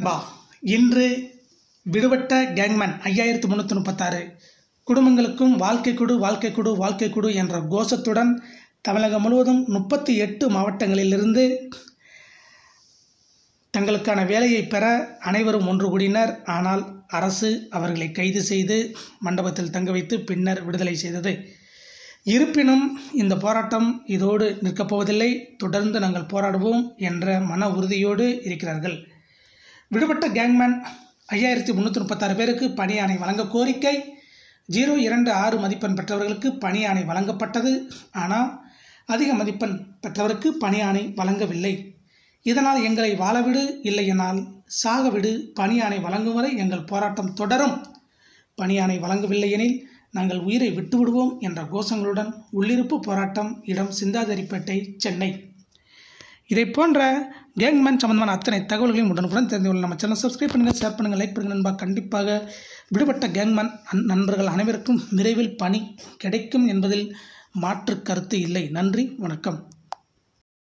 நண்பா இன்று விடுபட்ட கேங்மேன் ஐயாயிரத்து முந்நூற்றி முப்பத்தாறு குடும்பங்களுக்கும் வாழ்க்கை கொடு வாழ்க்கை கொடு வாழ்க்கை கொடு என்ற கோஷத்துடன் தமிழகம் முழுவதும் முப்பத்தி எட்டு மாவட்டங்களிலிருந்து தங்களுக்கான வேலையை பெற அனைவரும் ஒன்று கூடினர் ஆனால் அரசு அவர்களை கைது செய்து மண்டபத்தில் தங்க வைத்து பின்னர் விடுதலை செய்தது இருப்பினும் இந்த போராட்டம் இதோடு நிற்கப் போவதில்லை தொடர்ந்து நாங்கள் போராடுவோம் என்ற மன உறுதியோடு இருக்கிறார்கள் விடுபட்ட கேங்மேன் ஐயாயிரத்தி முந்நூற்றி முப்பத்தாறு பேருக்கு பணி ஆணை வழங்க கோரிக்கை ஜீரோ இரண்டு ஆறு மதிப்பெண் பெற்றவர்களுக்கு பணி ஆணை வழங்கப்பட்டது ஆனால் அதிக மதிப்பெண் பெற்றவருக்கு பணி ஆணை வழங்கவில்லை இதனால் எங்களை வாழவிடு இல்லையெனால் சாகவிடு பணி ஆணை வழங்கும் வரை எங்கள் போராட்டம் தொடரும் பணி ஆணை வழங்கவில்லை எனில் நாங்கள் உயிரை விட்டுவிடுவோம் என்ற கோஷங்களுடன் உள்ளிருப்பு போராட்டம் இடம் சிந்தாதிரிப்பேட்டை சென்னை இதை போன்ற கேங்மேன் சம்பந்தமான அத்தனை தகவல்களையும் உடனுக்குடன் தெரிந்து கொள்ள நம்ம சேனல் சப்ஸ்கிரைப் பண்ணுங்கள் ஷேர் பண்ணுங்கள் லைக் பண்ணுங்கள் நண்பா கண்டிப்பாக விடுபட்ட கேங்மேன் அன்- நண்பர்கள் அனைவருக்கும் விரைவில் பணி கிடைக்கும் என்பதில் மாற்று கருத்து இல்லை நன்றி வணக்கம்